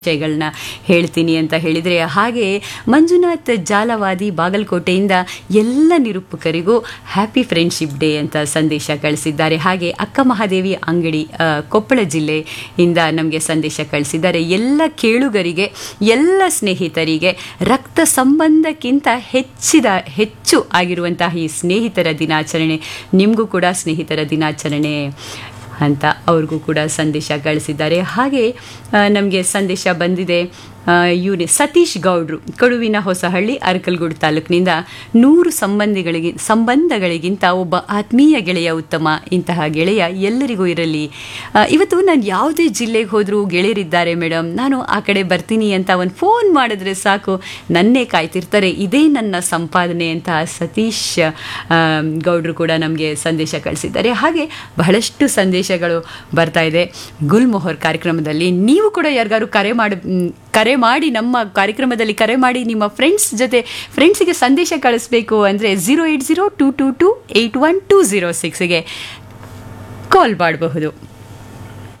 ವಿಷಯಗಳನ್ನ ಹೇಳ್ತೀನಿ ಅಂತ ಹೇಳಿದರೆ ಹಾಗೆ ಮಂಜುನಾಥ್ ಜಾಲವಾದಿ ಬಾಗಲಕೋಟೆಯಿಂದ ಎಲ್ಲ ನಿರೂಪಕರಿಗೂ ಹ್ಯಾಪಿ ಫ್ರೆಂಡ್ಶಿಪ್ ಡೇ ಅಂತ ಸಂದೇಶ ಕಳಿಸಿದ್ದಾರೆ ಹಾಗೆ ಅಕ್ಕ ಮಹಾದೇವಿ ಅಂಗಡಿ ಆ, ಕೊಪ್ಪಳ ಜಿಲ್ಲೆಯಿಂದ ನಮಗೆ ಸಂದೇಶ ಕಳಿಸಿದ್ದಾರೆ ಎಲ್ಲ ಕೇಳುಗರಿಗೆ ಎಲ್ಲ ಸ್ನೇಹಿತರಿಗೆ ರಕ್ತ ಸಂಬಂಧಕ್ಕಿಂತ ಹೆಚ್ಚಿದ ಹೆಚ್ಚು ಆಗಿರುವಂತಹ ಈ ಸ್ನೇಹಿತರ ದಿನಾಚರಣೆ ನಿಮಗೂ ಕೂಡ ಸ್ನೇಹಿತರ ದಿನಾಚರಣೆ ಅಂತ ಅವ್ರಿಗೂ ಕೂಡ ಸಂದೇಶ ಕಳಿಸಿದ್ದಾರೆ ಹಾಗೆ ನಮಗೆ ಸಂದೇಶ ಬಂದಿದೆ ಇವನೇ ಸತೀಶ್ ಗೌಡ್ರು ಕಡುವಿನ ಹೊಸಹಳ್ಳಿ ಅರಕಲ್ಗೂಡು ತಾಲೂಕಿನಿಂದ ನೂರು ಸಂಬಂಧಿಗಳಿಗೆ ಸಂಬಂಧಗಳಿಗಿಂತ ಒಬ್ಬ ಆತ್ಮೀಯ ಗೆಳೆಯ ಉತ್ತಮ ಇಂತಹ ಗೆಳೆಯ ಎಲ್ಲರಿಗೂ ಇರಲಿ ಆ, ಇವತ್ತು ನಾನು ಯಾವುದೇ ಜಿಲ್ಲೆಗೆ ಹೋದರೂ ಗೆಳೆಯರಿದ್ದಾರೆ ಮೇಡಮ್ ನಾನು ಆ ಕಡೆ ಬರ್ತೀನಿ ಅಂತ ಒಂದು ಫೋನ್ ಮಾಡಿದ್ರೆ ಸಾಕು ನನ್ನೇ ಕಾಯ್ತಿರ್ತಾರೆ ಇದೇ ನನ್ನ ಸಂಪಾದನೆ ಅಂತ ಸತೀಶ್ ಆ, ಗೌಡ್ರು ಕೂಡ ನಮಗೆ ಸಂದೇಶ ಕಳಿಸಿದ್ದಾರೆ ಹಾಗೆ ಬಹಳಷ್ಟು ಸಂದೇಶಗಳು ಬರ್ತಾ ಇದೆ ಗುಲ್ಮೊಹರ್ ಕಾರ್ಯಕ್ರಮದಲ್ಲಿ ನೀವು ಕೂಡ ಯಾರಿಗಾರು ಕರೆ ಮಾಡಿ ಮ್, ಕರೆ ಮಾಡಿ ನಮ್ಮ ಕಾರ್ಯಕ್ರಮದಲ್ಲಿ ಕರೆ ಮಾಡಿ ನಿಮ್ಮ ಫ್ರೆಂಡ್ಸ್ ಜೊತೆ ಫ್ರೆಂಡ್ಸಿಗೆ ಸಂದೇಶ ಕಳಿಸ್ಬೇಕು ಅಂದರೆ zero eight zero two two two eight one two zero ಸಿಕ್ಸ್ಗೆ ಕಾಲ್ ಮಾಡಬಹುದು